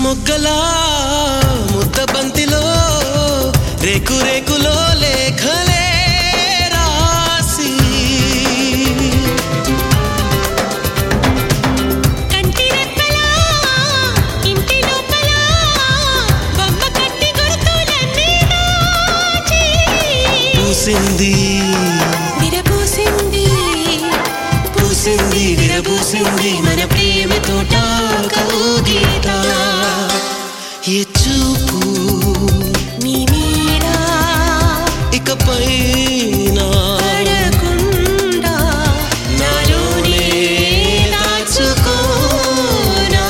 మొగ్గలా ముద్ద బంతిలో రేకు రేకులో లేఖలే రాసి కంటి రెప్పలా ఇంటి లోపల బొమ్మ కట్టి గుర్తులన్నీ దాచి పూసింది విరబూసింది పూసింది విరబూసింది మన ప్రేమ తోట కౌగీత ఏ చూపు నీ నీడ ఇకపై నా పడకుండా నాలోనే దాచుకోనా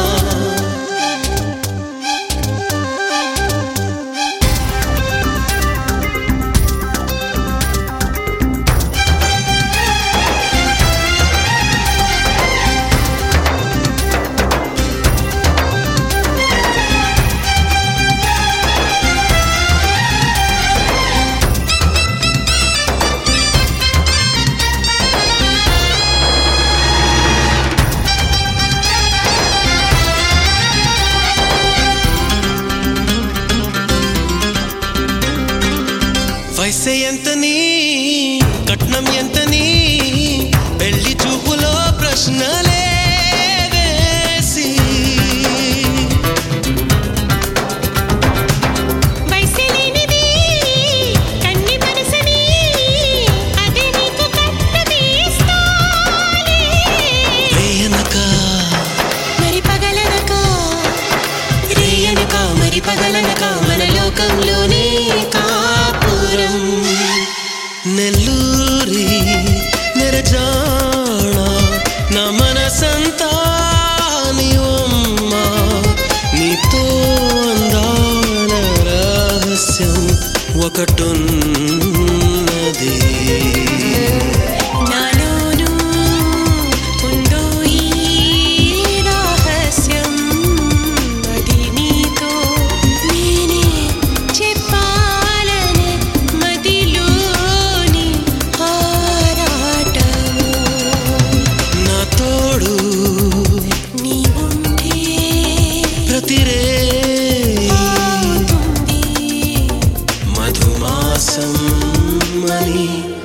వయసే ఎంతని కట్నం ఎంతని పెళ్లి చూపులో ప్రశ్నలే వేసి వయసులేనిది కన్ని మనసుని అదే నీకు కట్టదీస్తాలే రేయనక మరి పగలనక రేయనక మరి పగలనక మన లోకంలోనే కాపురం నెల్లూరి నెరజాణ నా మనసంతా నీవమ్మ నీతో అందాల రహస్యం ఒకటున్నది నాలోను ఉందో ఈ రహస్యం అది నీతో నేనే చెప్పాలనే మదిలోని ఆరాటము నా తోడు నీ ఉంటే ప్రతిరే అవుతుంది మధుమాసం అని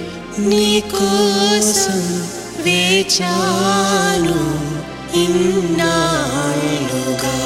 నీకోసం వేచాను ఇన్నాళ్ళుగా